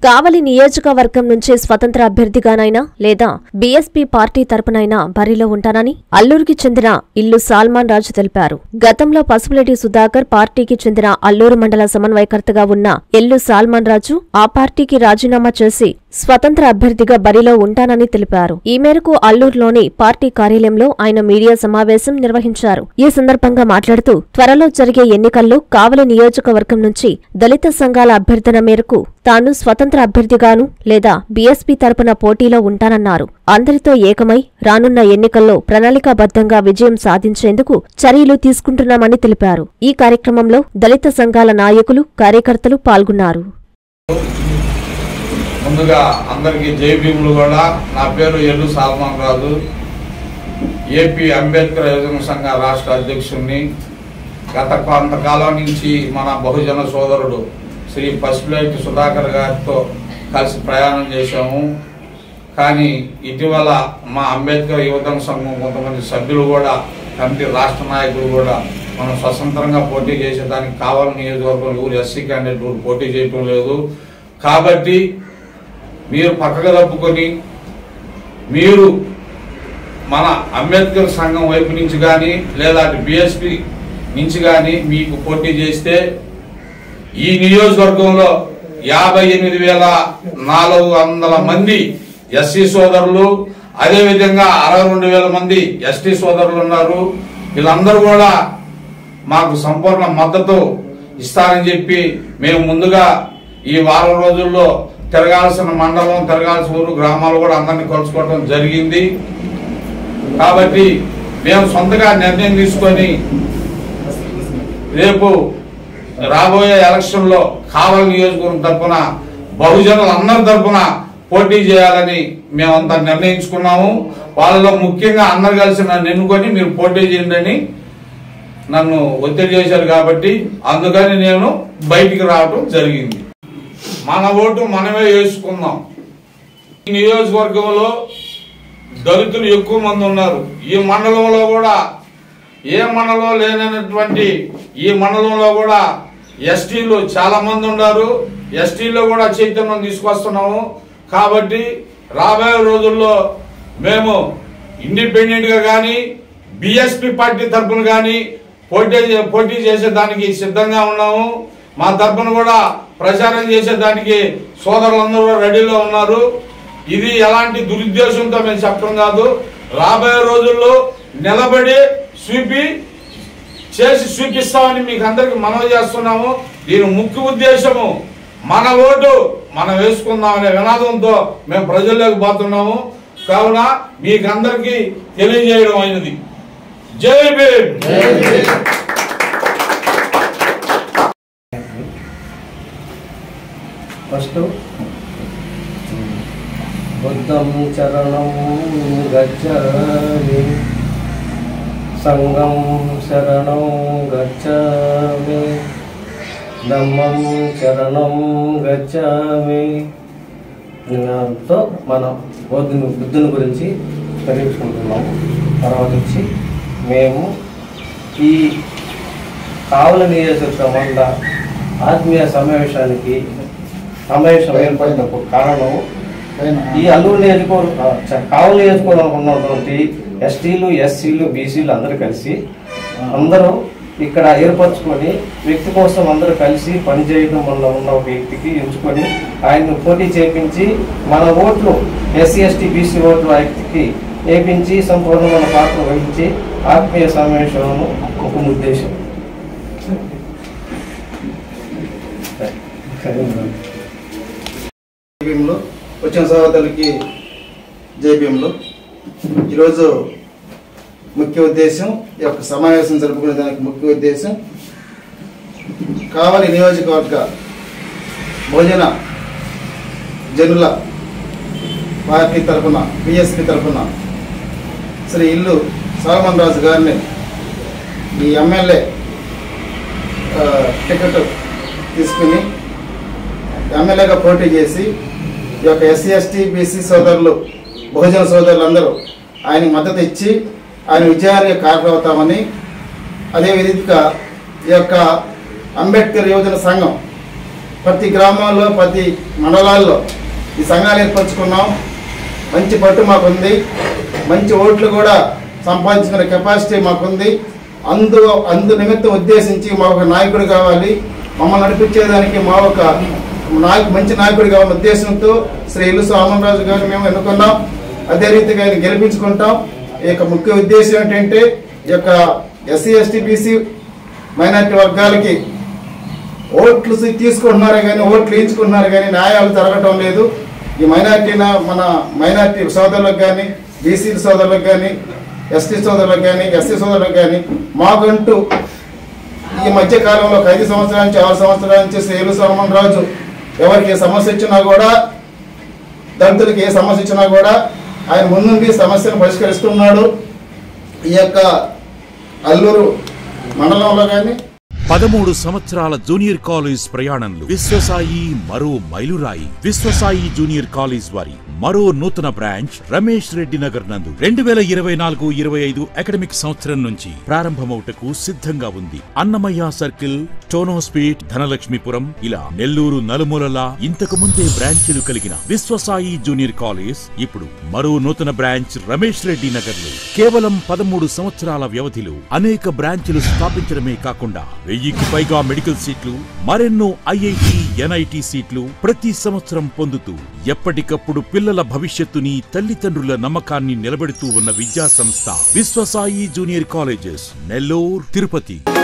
కావలి నియోజకవర్గం నుంచి స్వతంత్ర అభ్యర్థిగానైనా లేదా బీఎస్పీ పార్టీ తరపునైనా బరిలో ఉంటానని అల్లూరుకి చెందిన ఇల్లు సాల్మాన్ రాజు తెలిపారు గతంలో పసుపులేటి సుధాకర్ పార్టీకి చెందిన అల్లూరు మండల సమన్వయకర్తగా ఉన్న ఎల్లు సాల్మాన్ రాజు ఆ పార్టీకి రాజీనామా చేసి స్వతంత్ర అభ్యర్థిగా బరిలో ఉంటానని తెలిపారు ఈ మేరకు అల్లూరులోని పార్టీ కార్యాలయంలో ఆయన మీడియా సమావేశం నిర్వహించారు ఈ సందర్భంగా మాట్లాడుతూ త్వరలో జరిగే ఎన్నికల్లో కావలి నియోజకవర్గం నుంచి దళిత సంఘాల అభ్యర్థన మేరకు తాను స్వతంత్ర అభ్యర్థిగాను లేదా బీఎస్పీ తరపున పోటీలో ఉంటానన్నారు అందరితో ఏకమై రానున్న ఎన్నికల్లో ప్రణాళికాబద్ధంగా విజయం సాధించేందుకు చర్యలు తీసుకుంటున్నామని తెలిపారు ఈ కార్యక్రమంలో దళిత సంఘాల నాయకులు కార్యకర్తలు పాల్గొన్నారు ముందుగా అందరికీ జై భీములు కూడా నా పేరు ఎల్లు సాల్మాన్ రాజు ఏపీ అంబేద్కర్ యువజన సంఘ రాష్ట్ర అధ్యక్షుడిని గత కొంతకాలం నుంచి మన బహుజన సోదరుడు శ్రీ పసుపులేటి సుధాకర్ గారితో కలిసి ప్రయాణం చేశాము కానీ ఇటీవల మా అంబేద్కర్ యువజన సంఘం కొంతమంది సభ్యులు కూడా కమిటీ రాష్ట్ర నాయకులు కూడా మనం స్వతంత్రంగా పోటీ చేసేదానికి కావాలని నియోజకవర్గం ఊరు ఎస్సీ క్యాండిడేట్ ఊరు పోటీ చేయటం లేదు కాబట్టి మీరు పక్కకు తప్పుకొని మీరు మన అంబేద్కర్ సంఘం వైపు నుంచి కానీ లేదా అటు బిఎస్పి నుంచి కానీ మీకు పోటీ చేస్తే ఈ నియోజకవర్గంలో యాభై ఎనిమిది వేల నాలుగు వందల మంది ఎస్సీ సోదరులు అదేవిధంగా అరవై రెండు వేల మంది ఎస్టీ సోదరులు ఉన్నారు వీళ్ళందరూ కూడా మాకు సంపూర్ణ మద్దతు ఇస్తారని చెప్పి మేము ముందుగా ఈ వారం రోజుల్లో తిరగాల్సిన మండలం తిరగాల్సిన ఊరు గ్రామాలు కూడా అందరినీ కలుసుకోవడం జరిగింది కాబట్టి మేము సొంతగా నిర్ణయం తీసుకొని రేపు రాబోయే ఎలక్షన్లో కావలి నియోజకవర్గం తరఫున బహుజనులందరి తరఫున పోటీ చేయాలని మేమంతా నిర్ణయించుకున్నాము వాళ్ళలో ముఖ్యంగా అందరు కలిసి నన్ను ఎన్నుకొని మీరు పోటీ చేయండి అని నన్ను ఒత్తిడి చేశారు కాబట్టి అందుకని నేను బయటికి రావడం జరిగింది మన ఓటు మనమే వేసుకుందాం ఈ నియోజకవర్గంలో దళితులు ఎక్కువ మంది ఉన్నారు ఈ మండలంలో కూడా ఏ మండలంలో లేనటువంటి ఈ మండలంలో కూడా ఎస్టీలు చాలా మంది ఉన్నారు ఎస్టీలో కూడా చైతన్యం తీసుకొస్తున్నాము కాబట్టి రాబోయే రోజుల్లో మేము ఇండిపెండెంట్ గా కానీ బిఎస్పి పార్టీ తరఫున కానీ పోటీ చే- పోటీ చేసేదానికి సిద్ధంగా ఉన్నాము మా తరఫున కూడా ప్రచారం చేసేదానికి సోదరులందరూ కూడా రెడీలో ఉన్నారు ఇది ఎలాంటి దురుద్దేశంతో మేము చెప్పడం కాదు రాబోయే రోజుల్లో నిలబడి చూపి చేసి చూపిస్తామని మీకు అందరికి మనవి చేస్తున్నాము దీని ముఖ్య ఉద్దేశము మన ఓటు మనం వేసుకుందాం అనే వినాదంతో మేము ప్రజల్లోకి పోతున్నాము కావున మీకు అందరికి తెలియజేయడం అయినది జై భీమ్ ఫస్ట్ బుద్ధం చరణం గచ్చామి సంగం శరణం గచ్చామి ధమ్మం చరణం గచ్చామి తో మనం బుద్ధుని బుద్ధుని గురించి చదివించుకుంటున్నాము తర్వాత వచ్చి మేము ఈ కావల నియోజకవర్గం వల్ల ఆత్మీయ సమావేశానికి సమావేశం ఏర్పడినప్పుడు కారణం ఈ అల్లూరు నియోజకవర్గం చ- కావలి నియోజకవర్గంలో ఉన్నటువంటి ఎస్టీలు ఎస్సీలు బీసీలు అందరూ కలిసి అందరూ ఇక్కడ ఏర్పరచుకొని వ్యక్తి కోసం అందరూ కలిసి పనిచేయడం వల్ల ఉన్న ఒక వ్యక్తికి ఎంచుకొని ఆయన్ను పోటీ చేపించి మన ఓట్లు ఎస్సీ ఎస్టీ బీసీ ఓట్లు ఆ వ్యక్తికి వేపించి సంపూర్ణమైన పాత్ర వహించి ఆత్మీయ సమావేశం ఒక ఉద్దేశం జేబీఎంలో వచ్చిన సహోదరులకి జేబీఎంలో ఈరోజు ముఖ్య ఉద్దేశం ఈ యొక్క సమావేశం జరుపుకునే దానికి ముఖ్య ఉద్దేశం కావలి నియోజకవర్గ భోజన జనుల పార్టీ తరఫున బిఎస్పి తరఫున శ్రీ ఇల్లు సాల్మన్ రాజు గారిని ఈ ఎమ్మెల్యే ఆ, టికెట్ తీసుకుని ఎమ్మెల్యేగా పోటీ చేసి ఈ యొక్క ఎస్సీ ఎస్టీ బీసీ సోదరులు బహుజన సోదరులందరూ ఆయనకి మద్దతు ఇచ్చి ఆయన విజయానికి కారణమవుతామని అదే విధంగా ఈ యొక్క అంబేద్కర్ యువజన సంఘం ప్రతి గ్రామాల్లో ప్రతి మండలాల్లో ఈ సంఘాలు ఏర్పరచుకున్నాం మంచి పట్టు మాకుంది మంచి ఓట్లు కూడా సంపాదించుకునే కెపాసిటీ మాకుంది అందు అందు నిమిత్తం ఉద్దేశించి మా ఒక నాయకుడు కావాలి మమ్మల్ని నడిపించేదానికి మా ఒక నాయకు మంచి నాయకుడు కావాలనే ఉద్దేశంతో శ్రీ ఇల్లు రాజు గారిని మేము ఎన్నుకున్నాం అదే రీతిగా ఆయన గెలిపించుకుంటాం ఈ యొక్క ముఖ్య ఉద్దేశం ఏంటంటే ఈ యొక్క ఎస్సీ ఎస్టీ బీసీ మైనార్టీ వర్గాలకి ఓట్లు తీ- తీసుకుంటున్నారు కానీ ఓట్లు వేయించుకుంటున్నారు కానీ న్యాయాలు జరగటం లేదు ఈ మైనార్టీ మన మైనార్టీ సోదరులకు కానీ బీసీ సోదరులకు కానీ ఎస్టీ సోదరులకు కానీ ఎస్సీ సోదరులకు కానీ మాకంటూ ఈ మధ్య కాలంలో ఒక ఐదు సంవత్సరాల నుంచి ఆరు సంవత్సరాల నుంచి శ్రీలు సోమన్ రాజు ఎవరికి ఏ సమస్య వచ్చినా కూడా దళితులకి ఏ సమస్య వచ్చినా కూడా ఆయన ముందుండి సమస్యను పరిష్కరిస్తున్నాడు ఈ యొక్క అల్లూరు మండలంలో కానీ పదమూడు సంవత్సరాల జూనియర్ కాలేజ్ ప్రయాణంలో విశ్వసాయి మరో మైలురాయి విశ్వసాయి జూనియర్ కాలేజ్ వారి మరో నూతన బ్రాంచ్ రమేష్ రెడ్డి నగర్ నందు రెండు వేల ఇరవై నాలుగు ఇరవై ఐదు అకాడమిక్ సంవత్సరం నుంచి ప్రారంభమవుటకు సిద్ధంగా ఉంది అన్నమయ్య సర్కిల్ టోనోస్పీట్ ధనలక్ష్మీపురం ఇలా నెల్లూరు నలుమూలలా ఇంతకు ముందే బ్రాంచీలు కలిగిన విశ్వసాయి జూనియర్ కాలేజ్ ఇప్పుడు మరో నూతన బ్రాంచ్ రమేష్ రెడ్డి నగర్ లో కేవలం పదమూడు సంవత్సరాల వ్యవధిలో అనేక బ్రాంచ్లు స్థాపించడమే కాకుండా వెయ్యికి పైగా మెడికల్ సీట్లు మరెన్నో ఐఐటి ఎన్ఐటి సీట్లు ప్రతి సంవత్సరం పొందుతూ ఎప్పటికప్పుడు పిల్లల భవిష్యత్తుని తల్లిదండ్రుల నమ్మకాన్ని నిలబెడుతూ ఉన్న విద్యా సంస్థ విశ్వసాయి జూనియర్ కాలేజెస్ నెల్లూరు తిరుపతి